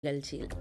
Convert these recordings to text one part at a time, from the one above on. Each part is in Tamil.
நிகழ்ச்சியில்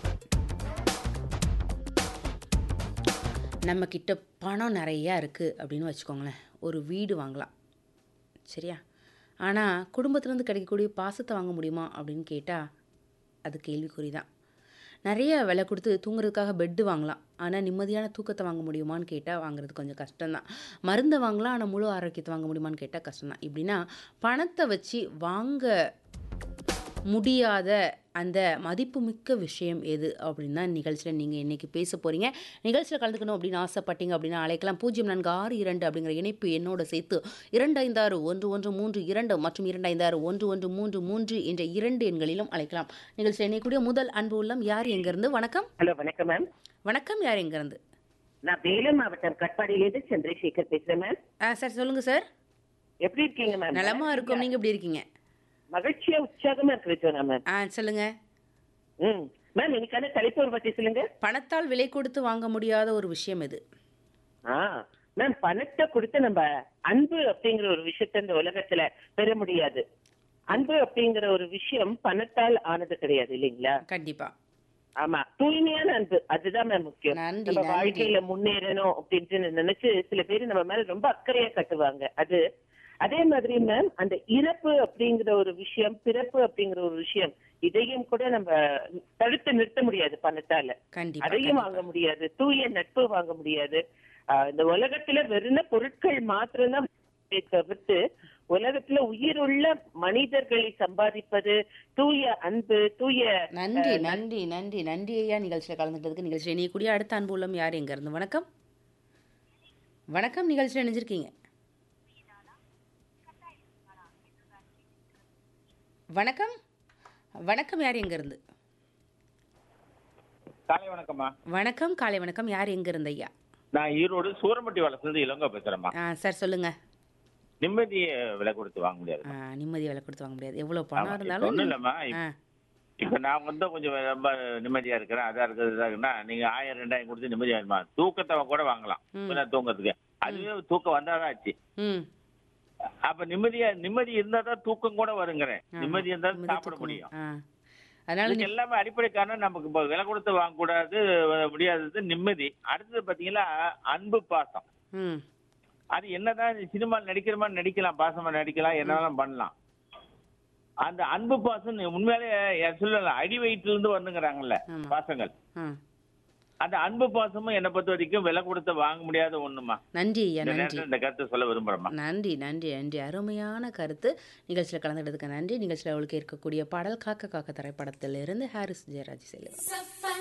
நம்ம கிட்ட பணம் நிறையா இருக்குது அப்படின்னு வச்சுக்கோங்களேன் ஒரு வீடு வாங்கலாம் சரியா ஆனால் குடும்பத்துலேருந்து கிடைக்கக்கூடிய பாசத்தை வாங்க முடியுமா அப்படின்னு கேட்டால் அது கேள்விக்குறி தான் நிறைய விலை கொடுத்து தூங்குறதுக்காக பெட்டு வாங்கலாம் ஆனால் நிம்மதியான தூக்கத்தை வாங்க முடியுமான்னு கேட்டால் வாங்குறது கொஞ்சம் கஷ்டம்தான் மருந்தை வாங்கலாம் ஆனால் முழு ஆரோக்கியத்தை வாங்க முடியுமான்னு கேட்டால் கஷ்டம்தான் இப்படின்னா பணத்தை வச்சு வாங்க முடியாத அந்த மதிப்புமிக்க விஷயம் எது அப்படின்னு தான் நிகழ்ச்சியில் நீங்கள் இன்றைக்கி பேச போகிறீங்க நிகழ்ச்சியில் கலந்துக்கணும் அப்படின்னு ஆசைப்பட்டீங்க அப்படின்னா அழைக்கலாம் பூஜ்ஜியம் நான்கு ஆறு இரண்டு அப்படிங்கிற இணைப்பு என்னோட சேர்த்து இரண்டு ஐந்தாறு ஒன்று ஒன்று மூன்று இரண்டு மற்றும் இரண்டு ஐந்தாறு ஒன்று ஒன்று மூன்று மூன்று என்ற இரண்டு எண்களிலும் அழைக்கலாம் நிகழ்ச்சியில் இணையக்கூடிய முதல் அன்பு உள்ளம் யார் எங்கேருந்து வணக்கம் ஹலோ வணக்கம் மேம் வணக்கம் யார் எங்கேருந்து நான் வேலூர் மாவட்டம் கட்பாடியிலிருந்து சந்திரசேகர் பேசுறேன் மேம் ஆ சார் சொல்லுங்கள் சார் எப்படி இருக்கீங்க மேம் நலமாக இருக்கும் நீங்கள் எப்படி இருக்கீங்க மகிழ்ச்சியா உற்சாகமா இருக்கு விஜயனா மேம் ஆ சொல்லுங்கள் ம் மேம் இன்னைக்கான தலைப்பு ஒரு பத்தி சொல்லுங்க பணத்தால் விலை கொடுத்து வாங்க முடியாத ஒரு விஷயம் எது ஆ மேம் பணத்தை கொடுத்து நம்ம அன்பு அப்படிங்கிற ஒரு விஷயத்த இந்த உலகத்துல பெற முடியாது அன்பு அப்படிங்கிற ஒரு விஷயம் பணத்தால் ஆனது கிடையாது இல்லைங்களா கண்டிப்பாக ஆமா தூய்மையான அன்பு அதுதான் மேம் முக்கியம் நன்றி, நம்ம நன்றி. வாழ்க்கையில முன்னேறணும் அப்படின்ட்டு நினைச்சு சில பேர் நம்ம மேல ரொம்ப அக்கறையா கட்டுவாங்க அது அதே மாதிரி மேம் அந்த இறப்பு அப்படிங்கிற ஒரு விஷயம் பிறப்பு அப்படிங்கிற ஒரு விஷயம் இதையும் கூட நம்ம தடுத்து நிறுத்த முடியாது பணத்தால கண்டிப்பா அதையும் வாங்க முடியாது தூய நட்பு வாங்க முடியாது ஆஹ் இந்த உலகத்துல வெறும் பொருட்கள் மாத்திரம்தான் தவிர்த்து உலகத்துல உயிருள்ள மனிதர்களை சம்பாதிப்பது தூய அன்பு தூய நன்றி நன்றி நன்றி நன்றி ஐயா நிகழ்ச்சியில் கலந்துட்டதுக்கு நிகழ்ச்சியில் இணையக்கூடிய அடுத்த அன்பு உள்ளம் யார் எங்க இருந்து வணக்கம் வணக்கம் நிகழ்ச்சியில் இணைஞ்சிருக்கீங்க வணக்கம் வணக்கம் யார் எங்க இருந்து காலை வணக்கம்மா வணக்கம் காலை வணக்கம் யார் எங்க இருந்து ஐயா நான் ஈரோடு சூரமட்டி வளர்த்துலேருந்து இளங்கோ பேசுறேம்மா ஆ சார் சொல்லுங்க நிம்மதியை விலை கொடுத்து வாங்க முடியாது ஆ, நிம்மதி விலை கொடுத்து வாங்க முடியாது எவ்வளோ ஆமா, பணம் இப்ப இருந்தாலும் ஒண்ணும் இல்லம்மா ஆ இப்ப நான் வந்து கொஞ்சம் ரொம்ப நிம்மதியா இருக்கிறேன் அதா இருக்குது இதா இருக்குன்னா நீங்க ஆயிரம் ரெண்டாயிரம் கொடுத்து நிம்மதியா இருமா தூக்கத்தை கூட வாங்கலாம் ம். கொஞ்ச நேரம் தூங்கறதுக்கு அதுவே தூக்கம் வந்தாதான் ஆச்சு ம் அப்ப நிம்மதியா நிம்மதி இருந்தா தான் தூக்கம் கூட வருங்கிறேன் ஆமா. நிம்மதி இருந்தா நிம்மதி சாப்பிட தூக்கம். முடியும் ஆ அதனால இதுக்கு எல்லாமே அடிப்படை காரணம் நமக்கு இப்ப விலை கொடுத்து வாங்கக்கூடாது முடியாதது நிம்மதி அடுத்தது பாத்தீங்கன்னா அன்பு பாசம் ம் அது என்னதான் சினிமாவில் நடிக்கிற மாதிரி நடிக்கலாம் பாசமா நடிக்கலாம் என்னெல்லாம் பண்ணலாம் அந்த அன்பு பாசம் உண்மையாலே சொல்லல அடி வயிற்றுல இருந்து வந்துங்கிறாங்கல்ல ஆமா. பாசங்கள் ஆ அந்த அன்பு பாசமும் என்னை பொறுத்த வரைக்கும் விலை கொடுத்து வாங்க முடியாத ஒண்ணுமா நன்றி ஐயா இந்த நன்றி நேரத்துல இந்த கருத்தை சொல்ல விரும்புறேம்மா நன்றி நன்றி நன்றி அருமையான கருத்து நிகழ்ச்சியில் கலந்துக்கிறதுக்கு நன்றி நிகழ்ச்சியில் அவளுக்கு இருக்கக்கூடிய பாடல் காக்க காக்க திரைப்படத்திலிருந்து ஹாரிஸ் ஜெயராஜ் செய்யலாம்